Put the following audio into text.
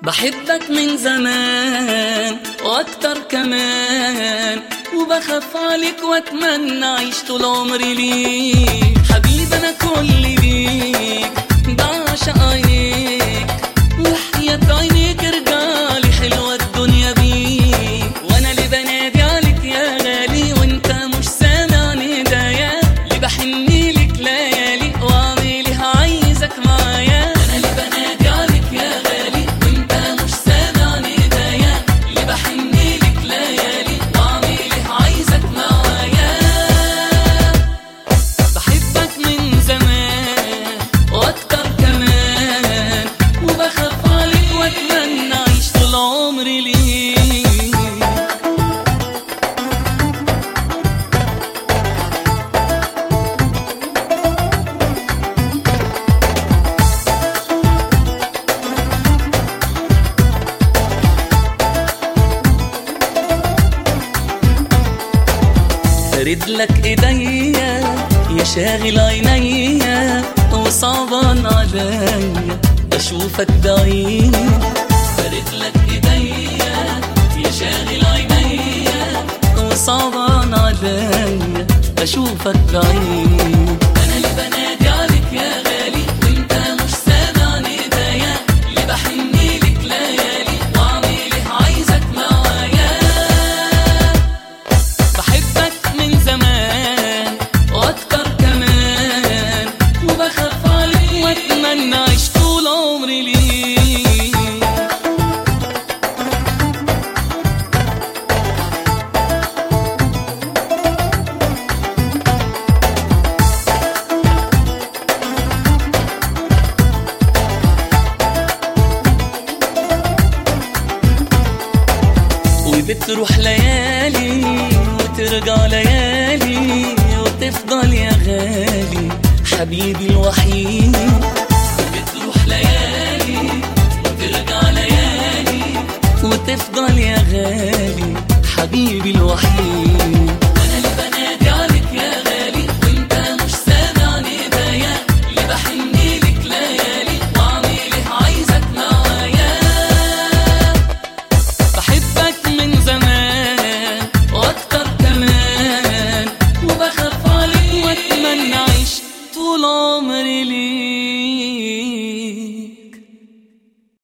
بحبك من زمان واكتر كمان وبخاف عليك واتمنى اعيش طول عمري ليك حبيبي انا كل ليك بعشق عينيك وحياة عينيك ارجعلي حلوة الدنيا بيك وانا اللي بنادي عليك يا غالي وانت مش سامع ندايا اللي بحني لك ليالي واعملي عايزك معايا انا اللي بنادي عليك يا غالي وانت مش سامع ندايا اللي بحني لك ليالي واعملي عايزك معايا بحبك من زمان واكتر كمان وبخاف عليك واتمنى اعيش طول عمري ليك فرد لك ايديا يا شاغل عينيا وصعبان عليا اشوفك بعيد فرد لك ايديا يا شاغل عينيا وصعبان عليا اشوفك بعيد انا اللي بنادي عليك يا غالي وانت مش سامع ندايا اللي بحني لك ليالي واعملي عايزك معايا بحبك من زمان واكتر كمان وبخاف عليك واتمنى اعيش طول عمري ليك وبتروح ليالي وترجع ليالي وتفضل يا غالي حبيبي الوحيد بتروح ليالي وترجع ليالي وتفضل يا غالي حبيبي الوحيد